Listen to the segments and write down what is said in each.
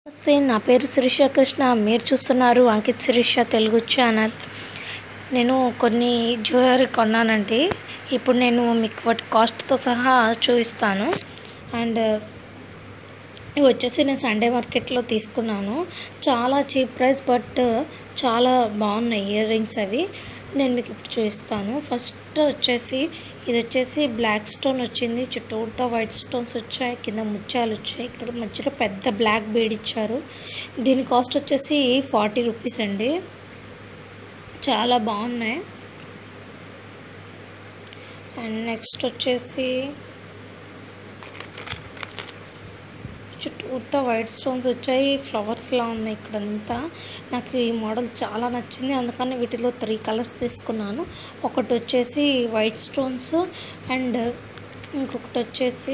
నమస్తే నా పేరు శిరీష కృష్ణ మీరు చూస్తున్నారు అంకిత్ శిరీష తెలుగు ఛానల్ నేను కొన్ని జ్యువెలరీ కొన్నానండి ఇప్పుడు నేను మీకు వాటి కాస్ట్తో సహా చూపిస్తాను అండ్ ఇవి వచ్చేసి నేను సండే మార్కెట్లో తీసుకున్నాను చాలా చీప్ ప్రైస్ బట్ చాలా బాగున్నాయి ఇయర్ రింగ్స్ అవి నేను మీకు ఇప్పుడు చూపిస్తాను ఫస్ట్ వచ్చేసి ఇది వచ్చేసి బ్లాక్ స్టోన్ వచ్చింది చుట్టూతో వైట్ స్టోన్స్ వచ్చాయి కింద ముత్యాలు వచ్చాయి ఇక్కడ మధ్యలో పెద్ద బ్లాక్ బీడ్ ఇచ్చారు దీని కాస్ట్ వచ్చేసి ఫార్టీ రూపీస్ అండి చాలా బాగున్నాయి అండ్ నెక్స్ట్ వచ్చేసి చుట్టూతా వైట్ స్టోన్స్ వచ్చాయి ఫ్లవర్స్లా ఉన్నాయి ఇక్కడంతా నాకు ఈ మోడల్ చాలా నచ్చింది అందుకని వీటిలో త్రీ కలర్స్ తీసుకున్నాను ఒకటి వచ్చేసి వైట్ స్టోన్స్ అండ్ ఇంకొకటి వచ్చేసి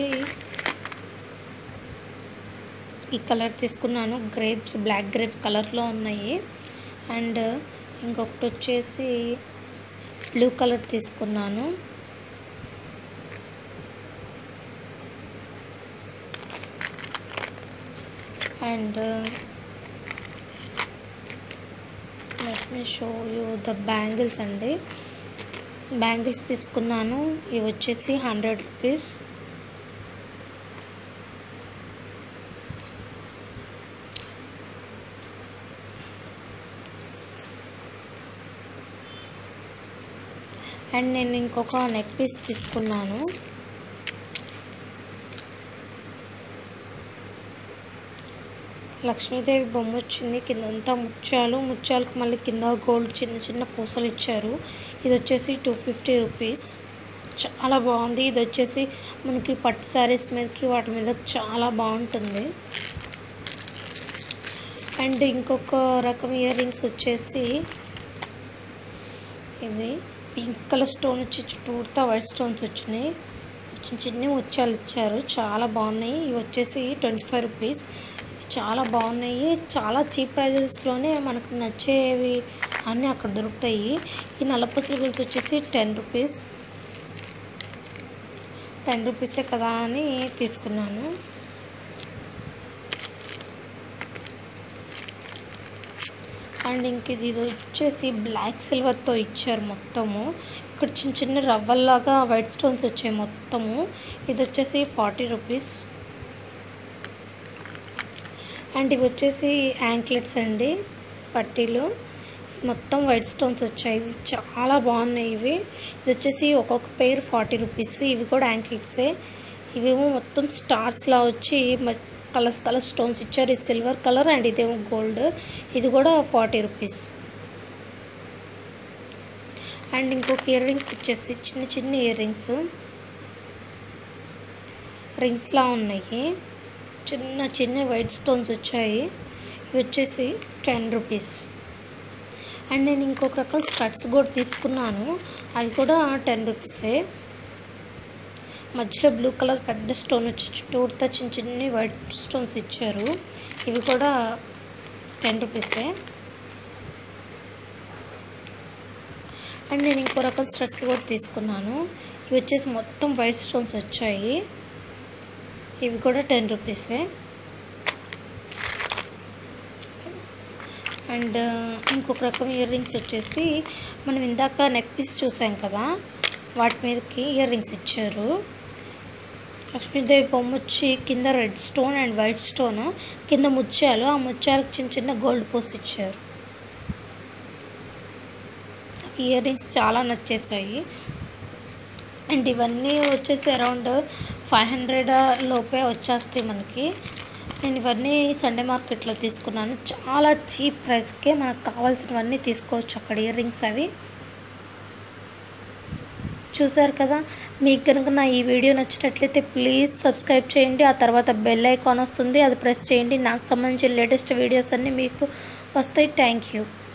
ఈ కలర్ తీసుకున్నాను గ్రేప్స్ బ్లాక్ గ్రేప్ కలర్లో ఉన్నాయి అండ్ ఇంకొకటి వచ్చేసి బ్లూ కలర్ తీసుకున్నాను and let me show you the bangles అండి బ్యాంగిల్స్ తీసుకున్నాను ఇవి వచ్చేసి హండ్రెడ్ రూపీస్ అండ్ నేను ఇంకొక నెక్ పీస్ తీసుకున్నాను లక్ష్మీదేవి బొమ్మ వచ్చింది కిందంతా ముత్యాలు ముత్యాలకు మళ్ళీ కింద గోల్డ్ చిన్న చిన్న పూసలు ఇచ్చారు ఇది వచ్చేసి టూ ఫిఫ్టీ రూపీస్ చాలా బాగుంది ఇది వచ్చేసి మనకి పట్టు శారీస్ మీదకి వాటి మీద చాలా బాగుంటుంది అండ్ ఇంకొక రకం ఇయర్ రింగ్స్ వచ్చేసి ఇది పింక్ కలర్ స్టోన్ వచ్చి చుట్టూతా వైట్ స్టోన్స్ వచ్చినాయి చిన్న చిన్న ముత్యాలు ఇచ్చారు చాలా బాగున్నాయి ఇవి వచ్చేసి ట్వంటీ ఫైవ్ రూపీస్ చాలా బాగున్నాయి చాలా చీప్ ప్రైజెస్లోనే మనకు నచ్చేవి అన్నీ అక్కడ దొరుకుతాయి ఈ నల్లపూసల గురించి వచ్చేసి టెన్ రూపీస్ టెన్ రూపీసే కదా అని తీసుకున్నాను అండ్ ఇంక ఇది వచ్చేసి బ్లాక్ సిల్వర్తో ఇచ్చారు మొత్తము ఇక్కడ చిన్న చిన్న రవ్వల్లాగా వైట్ స్టోన్స్ వచ్చాయి మొత్తము ఇది వచ్చేసి ఫార్టీ రూపీస్ అండ్ ఇవి వచ్చేసి యాంక్లెట్స్ అండి పట్టీలు మొత్తం వైట్ స్టోన్స్ వచ్చాయి ఇవి చాలా బాగున్నాయి ఇవి ఇది వచ్చేసి ఒక్కొక్క పేరు ఫార్టీ రూపీస్ ఇవి కూడా యాంక్లెట్సే ఇవేమో మొత్తం స్టార్స్లా వచ్చి కలర్స్ కలర్ స్టోన్స్ ఇచ్చారు ఇది సిల్వర్ కలర్ అండ్ ఇదేమో గోల్డ్ ఇది కూడా ఫార్టీ రూపీస్ అండ్ ఇంకొక ఇయర్ రింగ్స్ వచ్చేసి చిన్న చిన్న ఇయర్ రింగ్స్ రింగ్స్లా ఉన్నాయి చిన్న చిన్న వైట్ స్టోన్స్ వచ్చాయి ఇవి వచ్చేసి టెన్ రూపీస్ అండ్ నేను ఇంకొక రకం స్టడ్స్ కూడా తీసుకున్నాను అవి కూడా టెన్ రూపీసే మధ్యలో బ్లూ కలర్ పెద్ద స్టోన్ వచ్చి చుట్టూతా చిన్న చిన్న వైట్ స్టోన్స్ ఇచ్చారు ఇవి కూడా టెన్ రూపీసే అండ్ నేను ఇంకో రకం స్టడ్స్ కూడా తీసుకున్నాను ఇవి వచ్చేసి మొత్తం వైట్ స్టోన్స్ వచ్చాయి ఇవి కూడా టెన్ రూపీసే అండ్ ఇంకొక రకం ఇయర్ రింగ్స్ వచ్చేసి మనం ఇందాక నెక్ పీస్ చూసాం కదా వాటి మీదకి ఇయర్ రింగ్స్ ఇచ్చారు లక్ష్మీదేవి బొమ్మ వచ్చి కింద red stone and white stone కింద ముత్యాలు ఆ ముత్యాలకు చిన్న చిన్న గోల్డ్ పోస్ ఇచ్చారు ఇయర్ రింగ్స్ చాలా నచ్చేసాయి అండ్ ఇవన్నీ వచ్చేసి అరౌండ్ ఫైవ్ హండ్రెడ్ లోపే వచ్చేస్తాయి మనకి నేను ఇవన్నీ సండే మార్కెట్లో తీసుకున్నాను చాలా చీప్ ప్రైస్కే మనకు కావాల్సినవన్నీ తీసుకోవచ్చు అక్కడ ఇయర్ రింగ్స్ అవి చూసారు కదా మీకు కనుక నా ఈ వీడియో నచ్చినట్లయితే ప్లీజ్ సబ్స్క్రైబ్ చేయండి ఆ తర్వాత బెల్ ఐకాన్ వస్తుంది అది ప్రెస్ చేయండి నాకు సంబంధించిన లేటెస్ట్ వీడియోస్ అన్నీ మీకు వస్తాయి థ్యాంక్ యూ